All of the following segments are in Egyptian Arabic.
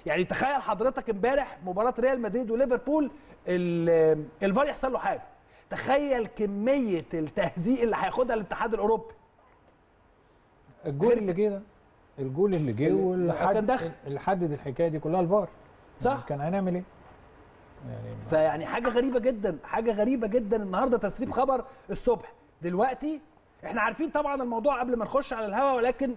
يعني تخيل حضرتك امبارح مباراه ريال مدريد وليفربول ال- الفار يحصل له حاجه تخيل كميه التهزيق اللي هياخدها الاتحاد الاوروبي الجول اللي جه ده الجول اللي جه اللي- واللي كان حد داخل. اللي حدد الحكايه دي كلها الفار صح كان هنعمل ايه؟ يعني فيعني حاجه غريبه جدا حاجه غريبه جدا النهارده تسريب خبر الصبح دلوقتي احنا عارفين طبعا الموضوع قبل ما نخش على الهوا ولكن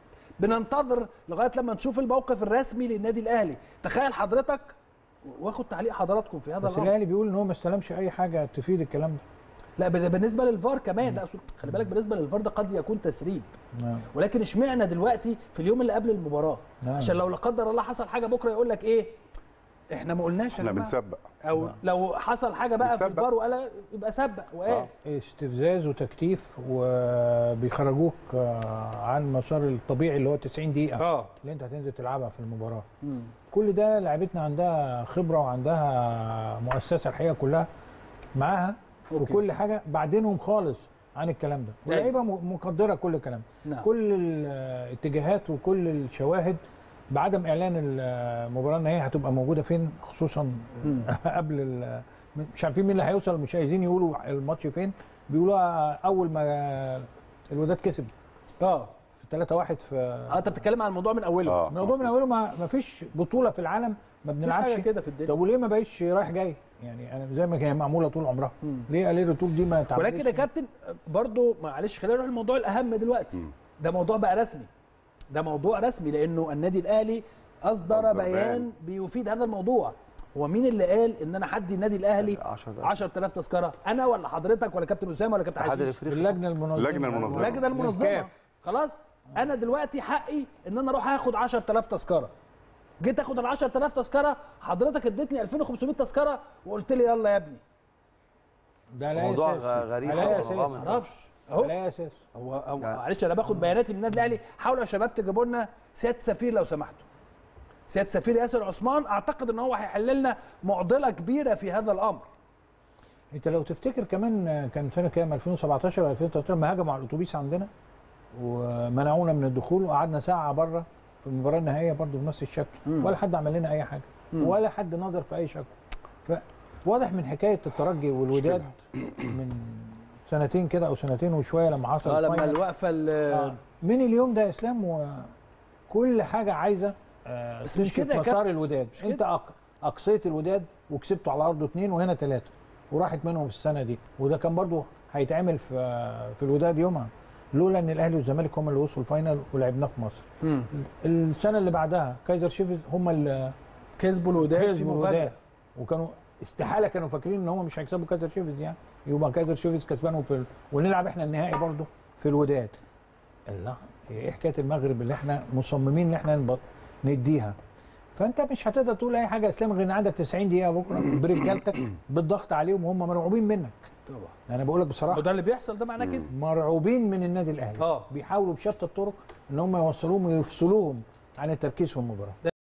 بننتظر لغايه لما نشوف الموقف الرسمي للنادي الاهلي تخيل حضرتك واخد تعليق حضراتكم في هذا بس الامر الاهلي بيقول ان هو ما استلمش اي حاجه تفيد الكلام ده لا بال- بالنسبه للفار كمان لا أصل- خلي بالك بالنسبه للفار ده قد يكون تسريب نعم. ولكن اشمعنى دلوقتي في اليوم اللي قبل المباراه نعم. عشان لو لا قدر الله حصل حاجه بكره يقول لك ايه احنا ما قلناش يا احنا جماعة. بنسبق او لو حصل حاجه بقى في بنسبق. الفار وقال يبقى سبق وقال استفزاز وتكتيف وبيخرجوك آه، عن مسار الطبيعي اللي هو 90 دقيقه اه اللي انت هتنزل تلعبها في المباراه كل ده لعيبتنا عندها خبره وعندها مؤسسه الحقيقه كلها معاها في أوكي. كل حاجه بعدينهم خالص عن الكلام ده طيب. واللعيبه م- مقدره كل الكلام ده نعم. كل الاتجاهات وكل الشواهد بعدم اعلان المباراه ان هي هتبقى موجوده فين خصوصا قبل ال- مش عارفين مين اللي هيوصل مش عايزين يقولوا الماتش فين بيقولوها اول ما الوداد كسب اه في 3 1 في اه انت بتتكلم عن الموضوع من اوله اه الموضوع من اوله ما ما فيش بطوله في العالم ما مفيش بنلعبش حاجه كده في الدنيا طب وليه ما بقتش رايح جاي يعني انا زي ما كانت معموله طول عمرها مم. ليه قليل الرطوب دي ما اتعملتش ولكن يا كابتن برضو معلش خلينا نروح للموضوع الاهم دلوقتي مم. ده موضوع بقى رسمي ده موضوع رسمي لانه النادي الاهلي اصدر أصدر بيان بيان. بيفيد هذا الموضوع هو مين اللي قال ان انا حدي النادي الاهلي 10,000. 10000 تذكره انا ولا حضرتك ولا كابتن اسامه ولا كابتن الاتحاد حشيش الافريقي اللجنه المنظمه اللجنة المنظمة. اللجنه المنظمه الكاف. خلاص انا دلوقتي حقي ان انا اروح اخد 10000 تذكره جيت اخد ال 10000 تذكره حضرتك اديتني 2500 تذكره وقلت لي يلا يا ابني ده لا موضوع أساس. غ- غريب على طبعاً، أي أساس؟ غامض. معرفش اهو على أي اساس هو هو يعني- معلش انا باخد بياناتي من النادي الاهلي حاولوا يا شباب تجيبوا لنا سياده سفير لو سمحتوا سياده سفير ياسر عثمان اعتقد ان هو هيحل لنا معضله كبيره في هذا الامر انت لو تفتكر كمان كان سنه كام 2017 ولا 2013 ما هاجموا على الاتوبيس عندنا ومنعونا من الدخول وقعدنا ساعه بره في المباراه النهائيه برضه بنفس الشكل مم. ولا حد عمل لنا اي حاجه مم. ولا حد نظر في اي شكوى فواضح من حكايه الترجي والوداد من سنتين كده او سنتين وشويه لما حصل اه لما الفاينل. الوقفه ال- آه. من اليوم ده يا اسلام وكل حاجه عايزه آه بس مش تمشي كده في يا مسار كابتن. الوداد مش انت كده. أق... اقصيت الوداد وكسبته على ارضه اثنين وهنا ثلاثه وراحت منهم في السنه دي وده كان برضو هيتعمل في في الوداد يومها لولا ان الاهلي والزمالك هم اللي وصلوا الفاينل ولعبناه في مصر مم. السنه اللي بعدها كايزر شيفز هم اللي كسبوا الوداد في كسبوا مفاجاه الوداد وكانوا استحاله كانوا فاكرين ان هم مش هيكسبوا كايزر شيفز يعني يبقى كايزر شيفز كسبانهم في ال... ونلعب احنا النهائي برضو في الوداد الله هي ايه حكايه المغرب اللي احنا مصممين ان احنا نب... نديها فانت مش هتقدر تقول اي حاجه يا اسلام غير ان عندك 90 دقيقه بكره برجالتك بالضغط عليهم وهم مرعوبين منك طبعا انا بقول لك بصراحه وده اللي بيحصل ده معناه كده مرعوبين من النادي الاهلي اه بيحاولوا بشتى الطرق ان هم يوصلوهم ويفصلوهم عن التركيز في المباراه